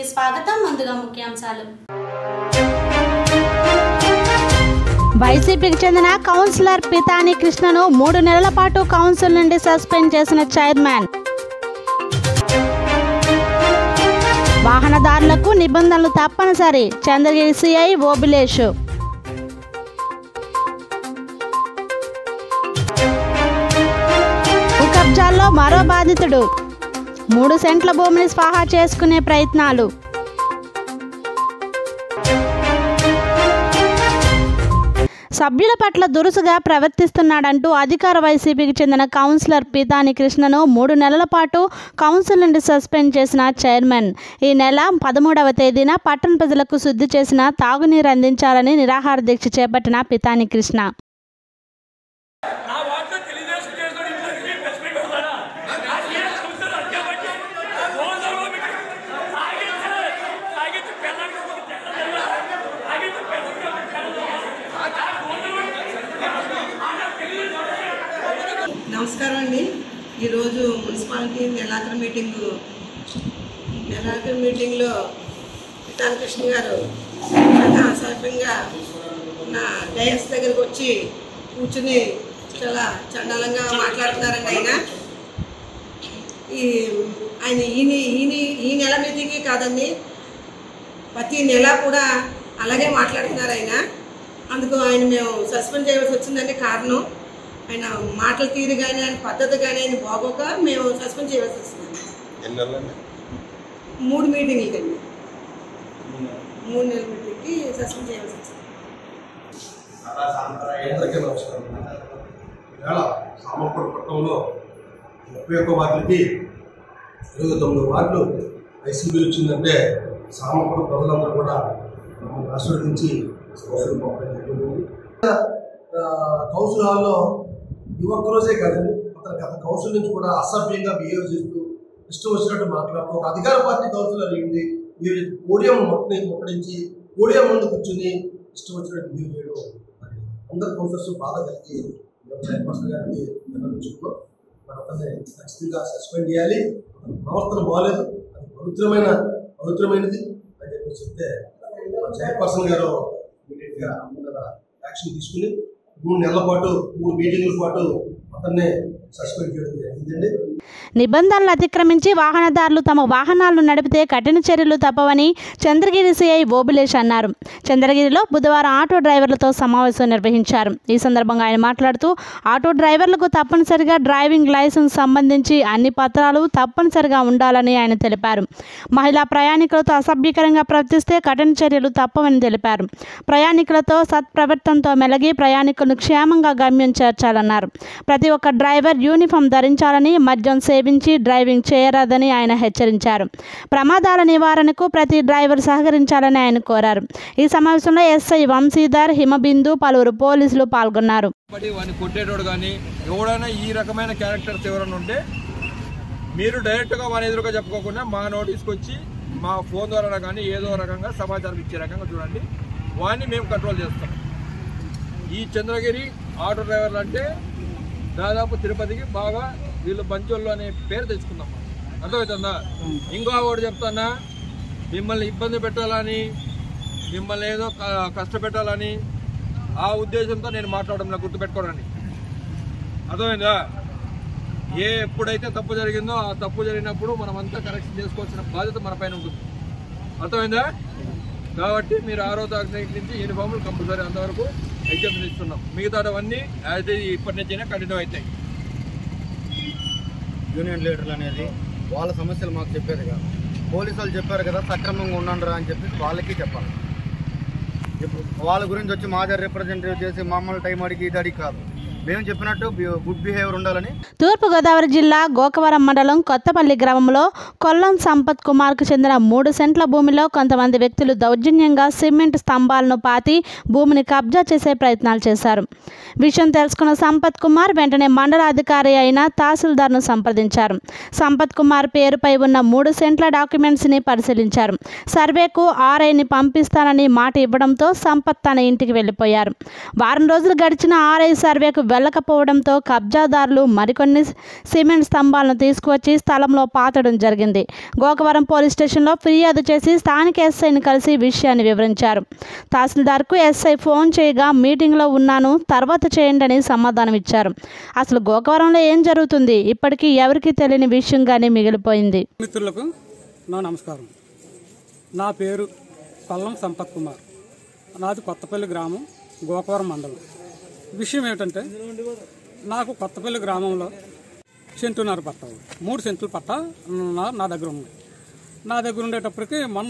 స్వాగతం ముందుగా ముఖ్యాంశాలు వైసీపీకి చెందిన కౌన్సిలర్ పితాని కృష్ణను మూడు నెలల పాటు కౌన్సిల్ నుండి సస్పెండ్ చేసిన చైర్మన్ వాహనదారులకు నిబంధనలు తప్పనిసరి చంద్రగిరి సిఐ ఓబిలేష్ భూ కబ్జాల్లో మరో బాధితుడు మూడు సెంట్ల భూమిని స్వాహా చేసుకునే ప్రయత్నాలు సభ్యుల పట్ల దురుసుగా ప్రవర్తిస్తున్నాడంటూ అధికార వైసీపీకి చెందిన కౌన్సిలర్ పీతాని కృష్ణను మూడు నెలల పాటు కౌన్సిల్ నుండి సస్పెండ్ చేసిన చైర్మన్ ఈ నెల పదమూడవ తేదీన పట్టణ ప్రజలకు శుద్ధి చేసిన తాగునీరు అందించాలని నిరాహార దీక్ష చేపట్టిన పితాని కృష్ణ నా వాటిలో తెలుగుదేశం చేసిన ఇంట్లోకి ప్రశ్న పెడతారా ఆ సీఎం సంస్థలు అడ్డా పట్టి ఓనర్లో పెట్టి తాగించే తాగించి పిల్లలకి తాగించి నమస్కారం అండి ఈరోజు మున్సిపాలిటీ నెలాఖరు మీటింగు నెలాఖరు మీటింగ్లో కృష్ణ గారు చాలా అసభ్యంగా నా డయస్ దగ్గరకు వచ్చి కూర్చుని చాలా చండాలంగా మాట్లాడుతున్నారండి ఆయన ఈ ఆయన ఈయన ఈయన ఈ నెల మీటింగే కాదండి ప్రతి నెల కూడా అలాగే మాట్లాడుతున్నారు ఆయన అందుకు ఆయన మేము సస్పెండ్ చేయవలసి వచ్చిందంటే కారణం ఆయన మాటల తీరు కానీ ఆయన పద్ధతి కానీ ఆయన బాగోక మేము సస్పెండ్ చేయవలసి వచ్చింది ఎన్ని నెలలండి మూడు మీటింగ్లు కండి మూడు నెలల మీటింగ్కి సస్పెండ్ చేయవలసి వచ్చింది అందరికీ నమస్కారం ఇవాళ సామర్పూర్ పట్టణంలో ముప్పై ఒక్క వార్డులకి ఇరవై తొమ్మిది వార్డులు వైసీపీ వచ్చిందంటే సామర్పూర్ ప్రజలందరూ కూడా మమ్మల్ని ఆశీర్వదించి సౌకర్యం పంపడం జరిగింది ఆ, కౌన్సిల్ హాల్లో ఈ ఒక్క రోజే కాదండి అతను గత కౌన్సిల్ నుంచి కూడా అసభ్యంగా బిహేవ్ చేస్తూ ఇష్టం వచ్చినట్టు మాట్లాడుతూ ఒక అధికార పార్టీ కౌన్సిలర్ అయ్యింది మీరు పోడియం మొట్టని ముట్టడించి పోడియం ముందు కూర్చుని ఇష్టం వచ్చినట్టు బిహేవ్ చేయడం మరి అందరు కౌన్సిలర్స్ బాధ కలిగి చైర్పర్సన్ గారికి నిర్ణయించుకున్నాం మరి అతన్ని ఖచ్చితంగా సస్పెండ్ చేయాలి అతని ప్రవర్తన బాగాలేదు అది పవిత్రమైన పవిత్రమైనది అని చెప్పి చెప్తే మన చైర్పర్సన్ గారు ఇమీడియట్గా మీద యాక్షన్ తీసుకుని మూడు నెలల పాటు మూడు మీటింగ్ల పాటు అతన్ని సస్పెండ్ చేయడం జరిగిందండి నిబంధనలు అతిక్రమించి వాహనదారులు తమ వాహనాలను నడిపితే కఠిన చర్యలు తప్పవని చంద్రగిరి సిఐ ఓబిలేష్ అన్నారు చంద్రగిరిలో బుధవారం ఆటో డ్రైవర్లతో సమావేశం నిర్వహించారు ఈ సందర్భంగా ఆయన మాట్లాడుతూ ఆటో డ్రైవర్లకు తప్పనిసరిగా డ్రైవింగ్ లైసెన్స్ సంబంధించి అన్ని పత్రాలు తప్పనిసరిగా ఉండాలని ఆయన తెలిపారు మహిళా ప్రయాణికులతో అసభ్యకరంగా ప్రవర్తిస్తే కఠిన చర్యలు తప్పవని తెలిపారు ప్రయాణికులతో సత్ప్రవర్తనతో మెలిగి ప్రయాణికులను క్షేమంగా గమ్యం చేర్చాలన్నారు ప్రతి ఒక్క డ్రైవర్ యూనిఫామ్ ధరించాలని మద్యం సేవించి డ్రైవింగ్ చేయరాదని ఆయన హెచ్చరించారు ప్రమాదాల నివారణకు ప్రతి డ్రైవర్ సహకరించాలని ఆయన కోరారు ఈ సమావేశంలో ఎస్ఐ వంశీధర్ హిమబిందు పలువురు పోలీసులు పాల్గొన్నారు బట్టి వాడిని కొట్టేటోడు కానీ ఎవడైనా ఈ రకమైన క్యారెక్టర్స్ ఎవరైనా ఉంటే మీరు డైరెక్ట్గా వాని ఎదురుగా చెప్పుకోకుండా మా నోటీస్కి వచ్చి మా ఫోన్ ద్వారా కానీ ఏదో రకంగా సమాచారం ఇచ్చే రకంగా చూడండి వాడిని మేము కంట్రోల్ చేస్తాం ఈ చంద్రగిరి ఆటో డ్రైవర్లు అంటే దాదాపు తిరుపతికి బాగా వీళ్ళు బంచోళ్ళు అనే పేరు తెచ్చుకుందాం మనం. అర్థమవుతుందా ఇంకో ఒకటి చెప్తానా మిమ్మల్ని ఇబ్బంది పెట్టాలని మిమ్మల్ని ఏదో క- కష్టపెట్టాలని ఆ ఉద్దేశంతో నేను మాట్లాడడం గుర్తుపెట్టుకోరండి అర్థమైందా ఏ ఎప్పుడైతే తప్పు జరిగిందో ఆ తప్పు జరిగినప్పుడు మనం అంతా కరెక్షన్ చేసుకోవాల్సిన బాధ్యత మన పైన ఉంటుంది అర్థమైందా కాబట్టి మీరు ఆరో తారీఖు నుంచి యూనిఫామ్లు కంపల్సరీ అంతవరకు ఎగ్జామ్స్ ఇస్తున్నాం మిగతావన్నీ యాజ్ ఇప్పటి నుంచైనా కంటిన్యూ అవుతాయి యూనియన్ లీడర్లు అనేది వాళ్ళ సమస్యలు మాకు చెప్పేది కాదు పోలీసు వాళ్ళు చెప్పారు కదా సక్రమంగా ఉండండి అని చెప్పి వాళ్ళకి చెప్పాలి ఇప్పుడు వాళ్ళ గురించి వచ్చి మా దగ్గర రిప్రజెంటేటివ్ చేసి మమ్మల్ని టైం అడిగి ఇది అడిగి కాదు మేము చెప్పినట్టు గుడ్ బిహేవియర్ ఉండాలని తూర్పుగోదావరి జిల్లా గోకవరం మండలం కొత్తపల్లి గ్రామంలో కొల్లం సంపత్ కుమార్కు చెందిన మూడు సెంట్ల భూమిలో కొంతమంది వ్యక్తులు దౌర్జన్యంగా సిమెంట్ స్తంభాలను పాతి భూమిని కబ్జా చేసే ప్రయత్నాలు చేశారు విషయం తెలుసుకున్న సంపత్ కుమార్ వెంటనే మండల అధికారి అయిన తహసీల్దార్ను సంప్రదించారు సంపత్ కుమార్ పేరుపై ఉన్న మూడు సెంట్ల డాక్యుమెంట్స్ని పరిశీలించారు సర్వేకు ఆర్ఐని పంపిస్తానని మాట ఇవ్వడంతో సంపత్ తన ఇంటికి వెళ్ళిపోయారు వారం రోజులు గడిచిన ఆర్ఐ సర్వేకు వెళ్ళకపోవడంతో కబ్జాదారులు మరికొన్ని సిమెంట్ స్తంభాలను తీసుకువచ్చి స్థలంలో పాతడం జరిగింది గోకవరం పోలీస్ స్టేషన్లో ఫిర్యాదు చేసి స్థానిక ఎస్ఐని కలిసి విషయాన్ని వివరించారు తహసీల్దార్కు ఎస్ఐ ఫోన్ చేయగా మీటింగ్లో ఉన్నాను తర్వాత చేయండి అని సమాధానం ఇచ్చారు అసలు గోకవరంలో ఏం జరుగుతుంది ఇప్పటికీ ఎవరికీ తెలియని విషయంగానే మిగిలిపోయింది మిత్రులకు నా నమస్కారం నా పేరు పల్లం సంపత్ కుమార్ నాది కొత్తపల్లి గ్రామం గోకవరం మండలం విషయం ఏమిటంటే నాకు కొత్తపల్లి గ్రామంలో సెంటున్నర పట్ట ఉంది. మూడు సెంట్లు పట్ట నా నా దగ్గర ఉంది నా దగ్గర ఉండేటప్పటికి మొన్న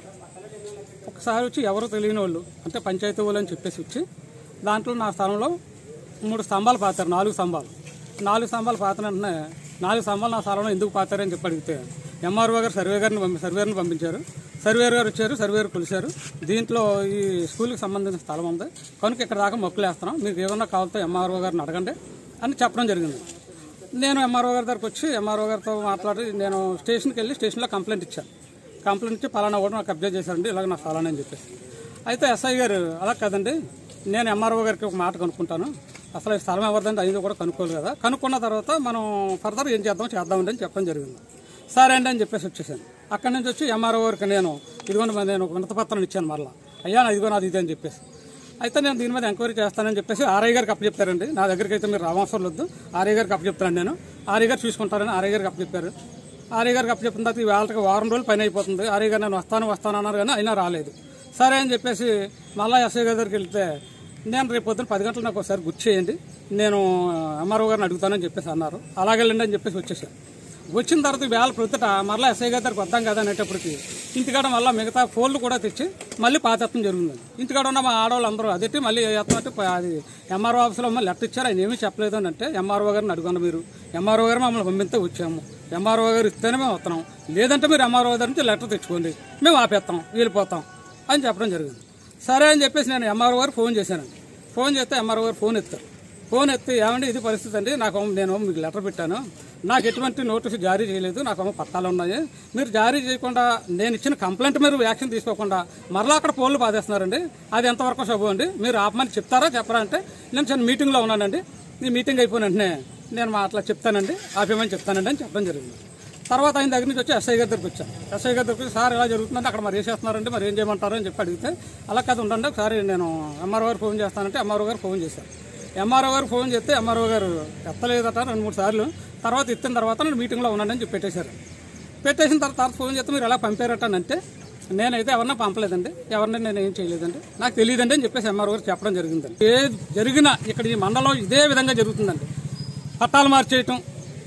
ఒకసారి వచ్చి ఎవరు తెలియని వాళ్ళు అంటే పంచాయతీ వాళ్ళు అని చెప్పేసి వచ్చి దాంట్లో నా స్థలంలో మూడు స్తంభాలు పాతారు నాలుగు స్తంభాలు నాలుగు స్తంభాలు పాతిన వెంటనే నాలుగు స్తంభాలు నా స్థలంలో ఎందుకు పాతారని చెప్పి అడిగితే ఎంఆర్ఓ గారు సర్వే గారిని పంపి సర్వేర్ని పంపించారు సర్వేర్ గారు వచ్చారు సర్వేర్ కొలిశారు దీంట్లో ఈ స్కూల్కి సంబంధించిన స్థలం ఉంది కనుక ఇక్కడ దాకా మొక్కలు వేస్తున్నాం మీకు ఏదన్నా కావాలితే ఎంఆర్ఓ గారిని అడగండి అని చెప్పడం జరిగింది నేను ఎంఆర్ఓ గారి దగ్గరకు వచ్చి ఎంఆర్ఓ గారితో మాట్లాడి నేను స్టేషన్కి వెళ్ళి స్టేషన్లో కంప్లైంట్ ఇచ్చాను కంప్లైంట్ ఇచ్చి పలానా కూడా నాకు కబ్జా చేశారండి ఇలాగ నా స్థలాన్ని అని చెప్పేసి అయితే ఎస్ఐ గారు అలా కదండి నేను ఎంఆర్ఓ గారికి ఒక మాట కనుక్కుంటాను అసలు ఈ స్థలం ఎవరిదండి అయింది కూడా కనుక్కోవాలి కదా కనుక్కున్న తర్వాత మనం ఫర్దర్ ఏం చేద్దాం చేద్దామండి అని చెప్పడం జరిగింది సరే అండి అని చెప్పేసి వచ్చేసాను అక్కడి నుంచి వచ్చి ఎంఆర్ఓ గారికి నేను ఇదిగోండి మరి నేను ఒక వినతపత్రం ఇచ్చాను మరలా అయ్యా నా ఇదిగో నాది ఇది అని చెప్పేసి అయితే నేను దీని మీద ఎంక్వైరీ చేస్తానని చెప్పేసి ఆర్ఐ గారికి అప్పచెప్తారండి నా దగ్గరికి అయితే మీరు రావాల్సిన వద్దు ఆర్ఐ గారికి అప్పచెప్తాను నేను ఆర్ఐ గారు చూసుకుంటారని ఆర్ఐ గారికి అప్పచెప్పారు ఆర్ఐ గారికి అప్పచెప్పిన తర్వాత ఈ వాళ్ళకి వారం రోజులు పైన అయిపోతుంది ఆర్ఐ గారు నేను వస్తాను వస్తాను అన్నారు కానీ అయినా రాలేదు సరే అని చెప్పేసి మళ్ళీ ఎస్ఐ గారి దగ్గరికి వెళ్తే నేను రేపు పొద్దున్న పది గంటలు నాకు ఒకసారి గుర్తు చేయండి నేను ఎంఆర్ఓ గారిని అడుగుతానని చెప్పేసి అన్నారు అలాగే వెళ్ళండి అని చెప్పేసి వచ్చేసాను వచ్చిన తర్వాత వేళ ప్రొద్దుట మరలా ఎస్ఐ గారి దగ్గరికి వద్దాం కదా అనేటప్పటికి ఇంటికాడ మళ్ళీ మిగతా ఫోన్లు కూడా తెచ్చి మళ్ళీ పాతెత్తం జరుగుతుంది ఇంటికాడ ఉన్న మా ఆడవాళ్ళు అందరూ అదెట్టి మళ్ళీ ఎత్తం అంటే అది ఎంఆర్ఓ ఆఫీస్లో మళ్ళీ లెటర్ ఇచ్చారు ఆయన ఏమీ చెప్పలేదు అని అంటే ఎంఆర్ఓ గారిని అడుగున్న మీరు ఎంఆర్ఓ గారు మమ్మల్ని పంపిస్తే వచ్చాము ఎంఆర్ఓ గారు ఇస్తేనే మేము వస్తున్నాం లేదంటే మీరు ఎంఆర్ఓ గారి నుంచి లెటర్ తెచ్చుకోండి మేము ఆపేస్తాం వెళ్ళిపోతాం అని చెప్పడం జరిగింది సరే అని చెప్పేసి నేను ఎంఆర్ఓ గారు ఫోన్ చేశానండి ఫోన్ చేస్తే ఎంఆర్ఓ గారు ఫోన్ ఎత్తారు ఫోన్ ఎత్తి ఏమండి ఇది పరిస్థితి అండి నాకు నేను మీకు లెటర్ పెట్టాను నాకు ఎటువంటి నోటీసు జారీ చేయలేదు నాకు ఏమో పట్టాలు ఉన్నాయి మీరు జారీ చేయకుండా నేను ఇచ్చిన కంప్లైంట్ మీరు యాక్షన్ తీసుకోకుండా మరలా అక్కడ పోల్లు బాధేస్తున్నారండి అది ఎంతవరకు శుభం అండి మీరు ఆపమని చెప్తారా చెప్పరా అంటే నేను చిన్న మీటింగ్లో ఉన్నానండి ఈ మీటింగ్ అయిపోయిన వెంటనే నేను మా అట్లా చెప్తానండి ఆపేమని చెప్తానండి అని చెప్పడం జరిగింది తర్వాత ఆయన దగ్గర నుంచి వచ్చి ఎస్ఐ గారి దగ్గరికి వచ్చాను ఎస్ఐ గారి దగ్గరికి వచ్చి, సార్ ఇలా జరుగుతుందంటే అక్కడ మరి ఏం చేస్తున్నారంటే మరి ఏం చేయమంటారు అని చెప్పి అడిగితే అలా కాదు ఉండండి ఒకసారి నేను ఎంఆర్ఓ గారు ఫోన్ చేస్తానంటే ఎంఆర్ఓ గారు ఫోన్ చేశారు ఎంఆర్ఓ గారు ఫోన్ చేస్తే ఎంఆర్ఓ గారు ఎత్తలేదట రెండు మూడు సార్లు తర్వాత ఎత్తిన తర్వాత నేను మీటింగ్లో ఉన్నానని అని చెప్పి పెట్టేశారు పెట్టేసిన తర్వాత తర్వాత ఫోన్ చేస్తే మీరు ఎలా పంపారట అని అంటే నేనైతే ఎవరిని పంపలేదండి ఎవరిని నేను ఏం చేయలేదండి నాకు తెలియదండి అని చెప్పేసి ఎంఆర్ఓ గారు చెప్పడం జరిగిందండి ఏ జరిగినా ఇక్కడ ఈ మండలం ఇదే విధంగా జరుగుతుందండి పట్టాలు మార్చేయటం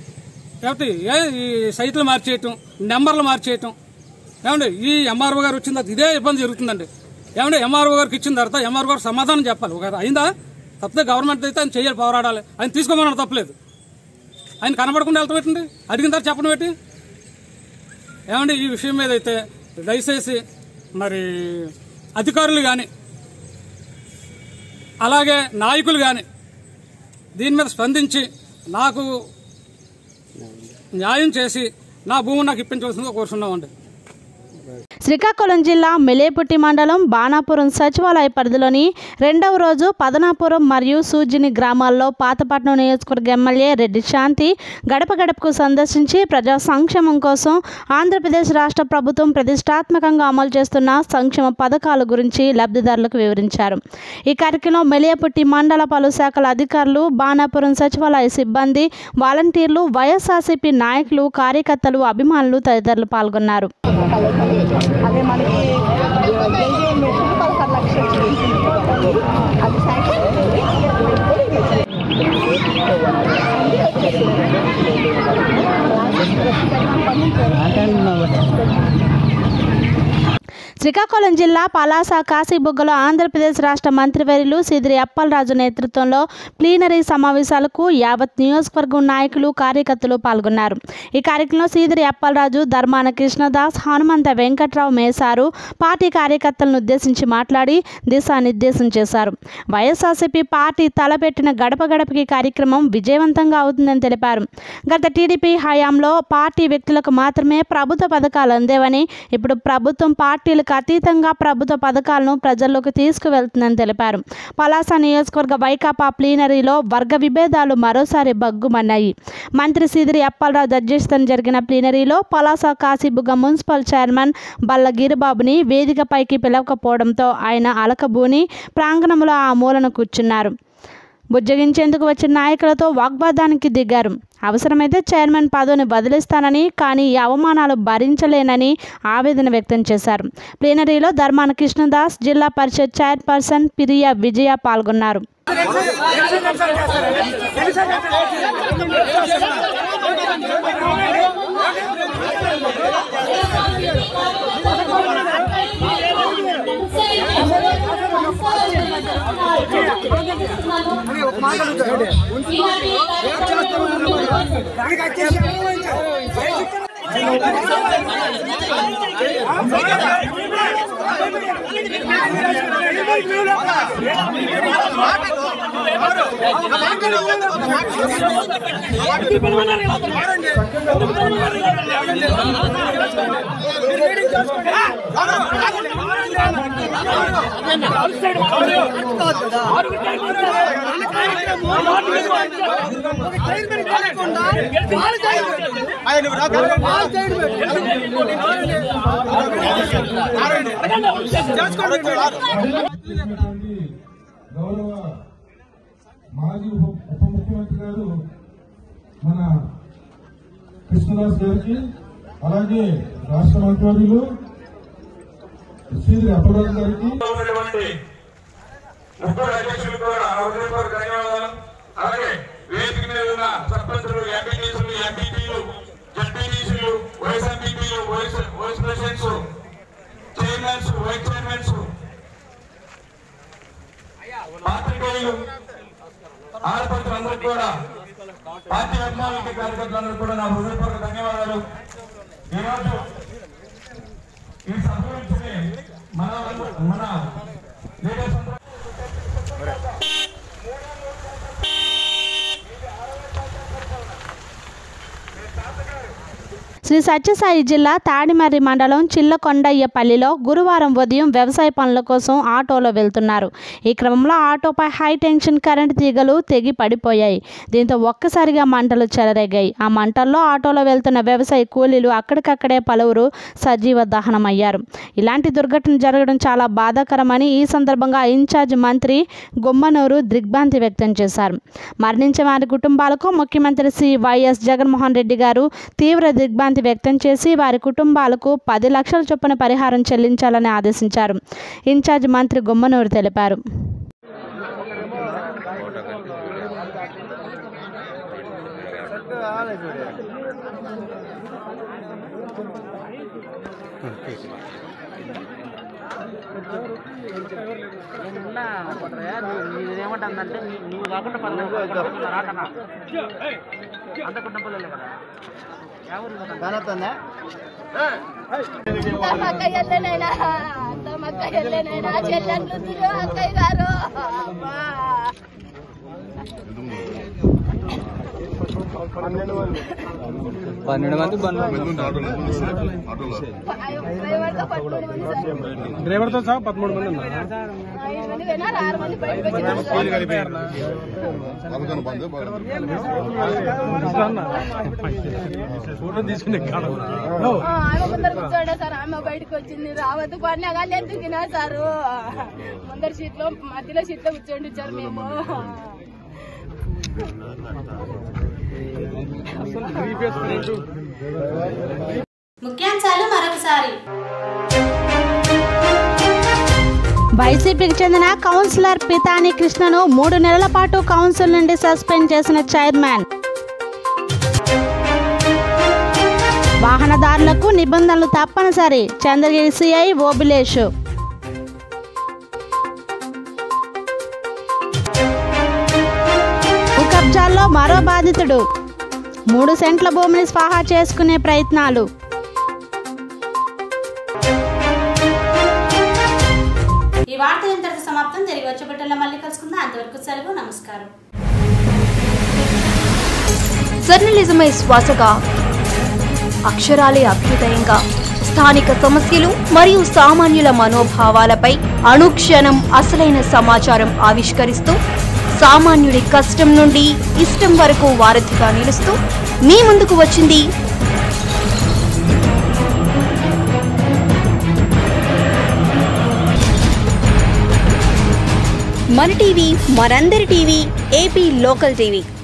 ఏమిటి ఏ ఈ సైట్లు మార్చేయటం నెంబర్లు మార్చేయటం ఏమండి ఈ ఎంఆర్ఓ గారు వచ్చిన తర్వాత ఇదే ఇబ్బంది జరుగుతుందండి ఏమండి ఎంఆర్ఓ గారికి ఇచ్చిన తర్వాత ఎంఆర్ఓ గారు సమాధానం చెప్పాలి ఒక అయిందా తప్పితే గవర్నమెంట్ అయితే ఆయన చేయాలి పోరాడాలి ఆయన తీసుకోమన్నాడు తప్పలేదు ఆయన కనబడకుండా వెళ్తాం పెట్టండి అడిగిన తర్వాత చెప్పడం పెట్టి ఏమండి ఈ విషయం మీద అయితే దయచేసి మరి అధికారులు కానీ అలాగే నాయకులు కానీ దీని మీద స్పందించి నాకు న్యాయం చేసి నా భూమిని నాకు ఇప్పించవలసిందిగా కోరుతున్నామండి శ్రీకాకుళం జిల్లా మెలేపుట్టి మండలం బాణాపురం సచివాలయ పరిధిలోని రెండవ రోజు పదనాపురం మరియు సూజిని గ్రామాల్లో పాతపట్నం నియోజకవర్గ ఎమ్మెల్యే రెడ్డి శాంతి గడప గడపకు సందర్శించి ప్రజా సంక్షేమం కోసం ఆంధ్రప్రదేశ్ రాష్ట్ర ప్రభుత్వం ప్రతిష్టాత్మకంగా అమలు చేస్తున్న సంక్షేమ పథకాల గురించి లబ్ధిదారులకు వివరించారు ఈ కార్యక్రమంలో మెలియపుట్టి మండల పలు శాఖల అధికారులు బాణాపురం సచివాలయ సిబ్బంది వాలంటీర్లు వైఎస్ఆర్సీపీ నాయకులు కార్యకర్తలు అభిమానులు తదితరులు పాల్గొన్నారు అదే మనకి జేజేఎం పెట్టి పదహారు లక్షలు వచ్చింది అది శాంక్షన్ శ్రీకాకుళం జిల్లా పలాస కాశీబుగ్గలో ఆంధ్రప్రదేశ్ రాష్ట్ర మంత్రివర్యులు సిదిరి అప్పలరాజు నేతృత్వంలో ప్లీనరీ సమావేశాలకు యావత్ నియోజకవర్గం నాయకులు కార్యకర్తలు పాల్గొన్నారు ఈ కార్యక్రమంలో సీదిరి అప్పలరాజు ధర్మాన కృష్ణదాస్ హనుమంత వెంకట్రావు మేసారు పార్టీ కార్యకర్తలను ఉద్దేశించి మాట్లాడి దిశానిర్దేశం చేశారు వైఎస్ఆర్సీపీ పార్టీ తలపెట్టిన గడప గడపకి కార్యక్రమం విజయవంతంగా అవుతుందని తెలిపారు గత టీడీపీ హయాంలో పార్టీ వ్యక్తులకు మాత్రమే ప్రభుత్వ పథకాలు అందేవని ఇప్పుడు ప్రభుత్వం పార్టీలకు రాజకీయాలకు అతీతంగా ప్రభుత్వ పథకాలను ప్రజల్లోకి తీసుకువెళ్తుందని తెలిపారు పలాస నియోజకవర్గ వైకాపా ప్లీనరీలో వర్గ విభేదాలు మరోసారి బగ్గుమన్నాయి మంత్రి సీదిరి అప్పాలరావు అధ్యక్షతన జరిగిన ప్లీనరీలో పలాస కాశీబుగ్గ మున్సిపల్ చైర్మన్ బల్ల గిరిబాబుని వేదికపైకి పిలవకపోవడంతో ఆయన అలకబూని ప్రాంగణంలో ఆ మూలను కూర్చున్నారు బుజ్జగించేందుకు వచ్చిన నాయకులతో వాగ్వాదానికి దిగారు అవసరమైతే చైర్మన్ పదవిని బదిలిస్తానని కానీ ఈ అవమానాలు భరించలేనని ఆవేదన వ్యక్తం చేశారు ప్లీనరీలో ధర్మాన కృష్ణదాస్ జిల్లా పరిషత్ చైర్పర్సన్ పిరియా విజయ పాల్గొన్నారు గౌరవ మాజీ ఉప ఉప ముఖ్యమంత్రి గారు మన కృష్ణదాస్ గారికి అలాగే రాష్ట్ర మంత్రివర్యులు శ్రీ అప్పరాజు గారికి ఉన్నటువంటి ముగ్గురు అధ్యక్షులు కూడా నా హృదయపూర్వక ధన్యవాదాలు అలాగే వేదిక మీద ఉన్న సర్పంచులు ఎంపీటీసీలు ఎంపీటీలు జడ్పీటీసీలు వైస్ ఎంపీటీలు vice vice presidents chairmans vice chairmans పాత్రికేయులు ఆడపడుతులందరికీ కూడా పార్టీ అభిమానులకి కార్యకర్తలందరికీ కూడా నా హృదయపూర్వక ధన్యవాదాలు ఈరోజు ఈ సభ గురించి మన మన లీడర్స్ అందరూ శ్రీ సత్యసాయి జిల్లా తాడిమర్రి మండలం చిల్లకొండయ్యపల్లిలో గురువారం ఉదయం వ్యవసాయ పనుల కోసం ఆటోలో వెళ్తున్నారు ఈ క్రమంలో ఆటోపై హై టెన్షన్ కరెంట్ తీగలు తెగి పడిపోయాయి దీంతో ఒక్కసారిగా మంటలు చెలరేగాయి ఆ మంటల్లో ఆటోలో వెళ్తున్న వ్యవసాయ కూలీలు అక్కడికక్కడే పలువురు సజీవ దహనమయ్యారు ఇలాంటి దుర్ఘటన జరగడం చాలా బాధాకరమని ఈ సందర్భంగా ఇన్ఛార్జ్ మంత్రి గుమ్మనూరు దిగ్భ్రాంతి వ్యక్తం చేశారు మరణించిన వారి కుటుంబాలకు ముఖ్యమంత్రి శ్రీ వైఎస్ జగన్మోహన్ రెడ్డి గారు తీవ్ర దిగ్భ్రాంతి వ్యక్తం చేసి వారి కుటుంబాలకు పది లక్షల చొప్పున పరిహారం చెల్లించాలని ఆదేశించారు ఇన్ఛార్జ్ మంత్రి గుమ్మనూరు తెలిపారు ఏమంటుందంటే నువ్వు కాకుండా పదకొండు అంత కుటుంబాలే కదా అక్కయ్య వెళ్ళేనైనా అంత అక్కయ్య వెళ్ళేనైనా చెల్లెళ్ళు అక్కయ్య గారు అబ్బా. పన్నెండు మంది డ్రైవర్తో పట్టుకొని ఉంది సార్. డ్రైవర్తో సహా పదమూడు మంది ఉన్నారు ఐదు మంది పోయినారు ఆరు మంది బయటకు వచ్చినారు ఫోటో తీసుకునే కాడ ఆ, ఆమె ముందర కూర్చోండి సార్ ఆమె బయటకు వచ్చింది రావద్దు పడినా కానీ ఎందుకునా సారు ముందర సీట్ లో మధ్యలో సీట్ లో కూర్చోండి సార్ మేము ముఖ్యాంశాలు మరొకసారి వైసీపీకి చెందిన కౌన్సిలర్ పితాని కృష్ణను మూడు నెలల పాటు కౌన్సిల్ నుండి సస్పెండ్ చేసిన చైర్మన్ వాహనదారులకు నిబంధనలు తప్పనిసరి చంద్రగిరి సిఐ ఓబిలేషు భూ కబ్జాల్లో మరో బాధితుడు మూడు సెంట్ల భూమిని స్వాహా చేసుకునే ప్రయత్నాలు ఈ వార్త ఇంతటితో సమాప్తం తిరిగి వచ్చే బిడ్డల్లో మళ్ళీ కలుసుకుందాం అంతవరకు సెలవు నమస్కారం జర్నలిజమే శ్వాసగా అక్షరాలే అభ్యుదయంగా స్థానిక సమస్యలు మరియు సామాన్యుల మనోభావాలపై అనుక్షణం అసలైన సమాచారం ఆవిష్కరిస్తూ సామాన్యుడి కష్టం నుండి ఇష్టం వరకు వారధిగా నిలుస్తూ మీ ముందుకు వచ్చింది మన టీవీ మనందరి టీవీ ఏపీ లోకల్ టీవీ